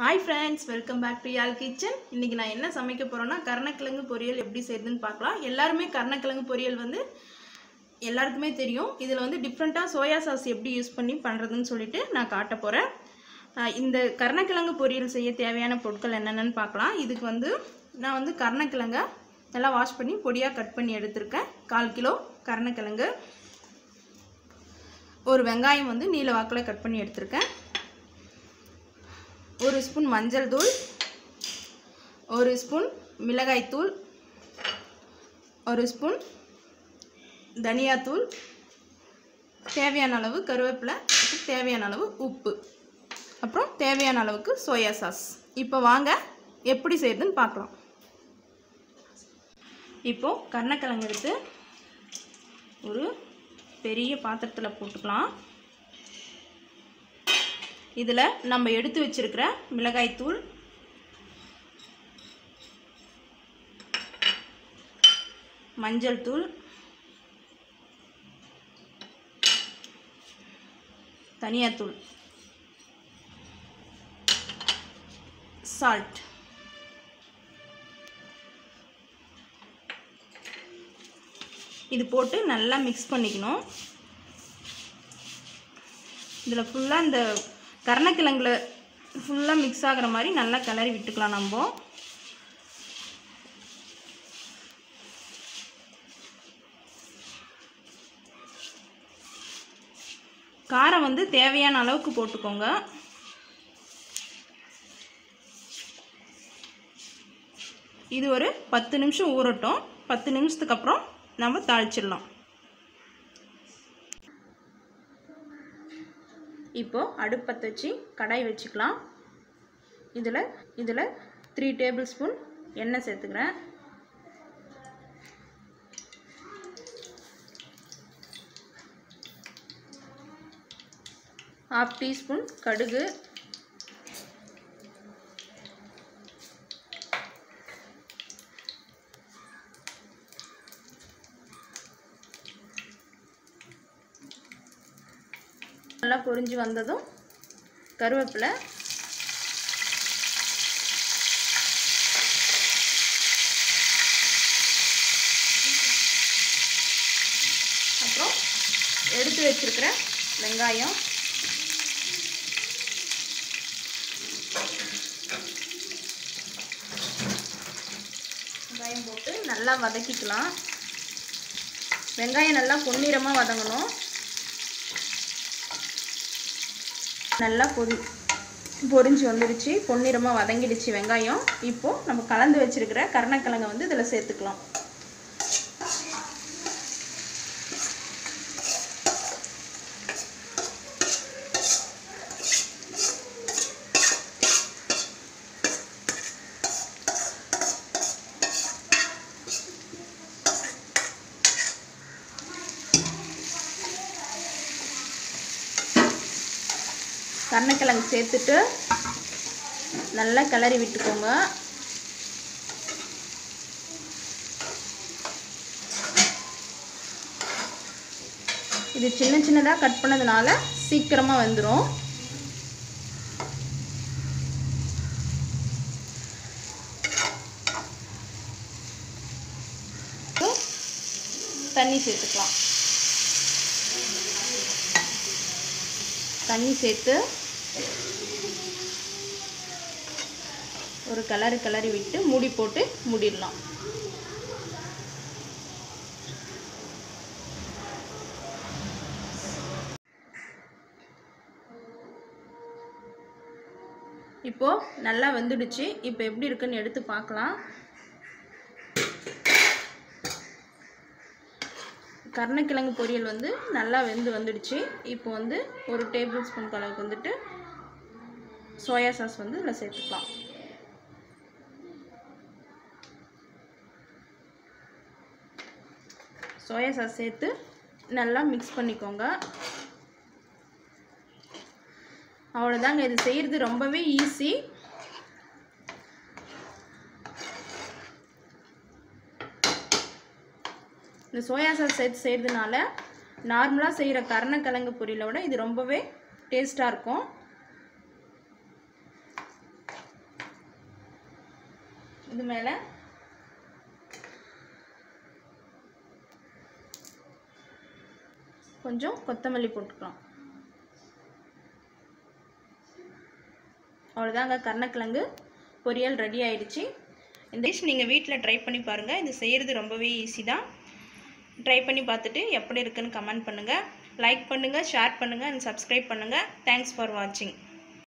hi friends welcome back to Yaal kitchen இன்றைக்கி நான் என்ன சமைக்க போகிறேன்னா கருணக்கிழங்கு பொரியல் எப்படி செய்யுதுன்னு பார்க்கலாம் எல்லாருமே கருணக்கிழங்கு பொரியல் வந்து எல்லாருக்குமே தெரியும் இதில் வந்து டிஃப்ரெண்ட்டாக சோயா சாஸ் எப்படி யூஸ் பண்ணி பண்ணுறதுன்னு சொல்லிட்டு நான் காட்ட போகிறேன் இந்த கருணக்கிழங்கு பொரியல் செய்ய தேவையான பொருட்கள் என்னென்னு பார்க்கலாம் இதுக்கு வந்து நான் வந்து கருணக்கிழங்கை நல்லா வாஷ் பண்ணி பொடியாக கட் பண்ணி எடுத்திருக்கேன் கால் கிலோ கருணக்கிழங்கு ஒரு வெங்காயம் வந்து நீல வாக்கில் கட் பண்ணி எடுத்திருக்கேன் ஒரு ஸ்பூன் மஞ்சள் தூள் ஒரு ஸ்பூன் மிளகாய்த்தூள் ஒரு ஸ்பூன் தனியாத்தூள் தேவையான அளவு கருவேப்பிலை தேவையான அளவு உப்பு அப்புறம் தேவையான அளவுக்கு சோயா சாஸ் இப்போ வாங்க எப்படி செய்யுதுன்னு பார்க்கலாம் இப்போது கருணக்கிழங்கு எடுத்து ஒரு பெரிய பாத்திரத்தில் போட்டுக்கலாம் இதில் நம்ம எடுத்து வச்சிருக்கிற மிளகாய்த்தூள் மஞ்சள் தூள் தனியாத்தூள் சால்ட் இது போட்டு நல்லா மிக்ஸ் பண்ணிக்கணும் இதில் ஃபுல்லாக இந்த கருணக்கிழங்குல ஃபுல்லாக மிக்ஸ் ஆகிற மாதிரி நல்லா கிளறி விட்டுக்கலாம் நம்ம காரம் வந்து தேவையான அளவுக்கு போட்டுக்கோங்க இது ஒரு பத்து நிமிஷம் ஊறட்டும் பத்து நிமிஷத்துக்கு அப்புறம் நம்ம தாளிச்சிடலாம் இப்போது அடுப்பத்தை வச்சு கடாய் வச்சுக்கலாம் இதில் இதில் த்ரீ டேபிள் ஸ்பூன் எண்ணெய் சேர்த்துக்கிறேன் ஹாஃப் டீஸ்பூன் கடுகு நல்லா பொரிஞ்சு வந்ததும் கருவேப்பிலை அப்புறம் எடுத்து வச்சிருக்கிற வெங்காயம் வெங்காயம் போட்டு நல்லா வதக்கிக்கலாம் வெங்காயம் நல்லா பொன்னிறமாக வதங்கணும் நல்லா பொரி பொரிஞ்சு வந்துடுச்சு பொன்னிறமாக வதங்கிடுச்சு வெங்காயம் இப்போது நம்ம கலந்து வச்சுருக்கிற கருணக்கிழங்கை வந்து இதில் சேர்த்துக்கலாம் கருணக்கிழங்கு சேர்த்துட்டு நல்லா கிளறி விட்டுக்கோங்க இது சின்ன சின்னதாக கட் பண்ணதுனால சீக்கிரமாக வந்துடும் தண்ணி சேர்த்துக்கலாம் தண்ணி சேர்த்து ஒரு கலரு கிளறி விட்டு மூடி போட்டு மூடிடலாம் இப்போது நல்லா வெந்துடுச்சு இப்போ எப்படி இருக்குன்னு எடுத்து பார்க்கலாம் கருணக்கிழங்கு பொரியல் வந்து நல்லா வெந்து வந்துடுச்சு இப்போ வந்து ஒரு டேபிள் ஸ்பூன் அளவுக்கு வந்துட்டு சோயா சாஸ் வந்து இதில் சேர்த்துக்கலாம் சோயா சாஸ் சேர்த்து நல்லா மிக்ஸ் பண்ணிக்கோங்க அவ்வளோதாங்க இது செய்கிறது ரொம்பவே ஈஸி இந்த சோயா சாஸ் சேர்த்து செய்கிறதுனால நார்மலாக செய்கிற கருணக்கிழங்கு பொரியலை விட இது ரொம்பவே டேஸ்ட்டாக இருக்கும் இது மேலே கொஞ்சம் கொத்தமல்லி போட்டுக்கலாம் அவ்வளோதாங்க கருணக்கிழங்கு பொரியல் ரெடி ஆயிடுச்சு இந்த டிஷ் நீங்கள் வீட்டில் ட்ரை பண்ணி பாருங்கள் இது செய்கிறது ரொம்பவே ஈஸி தான் ட்ரை பண்ணி பார்த்துட்டு எப்படி இருக்குன்னு கமெண்ட் பண்ணுங்கள் லைக் பண்ணுங்கள் ஷேர் பண்ணுங்கள் அண்ட் சப்ஸ்கிரைப் பண்ணுங்கள் தேங்க்ஸ் ஃபார் வாட்சிங்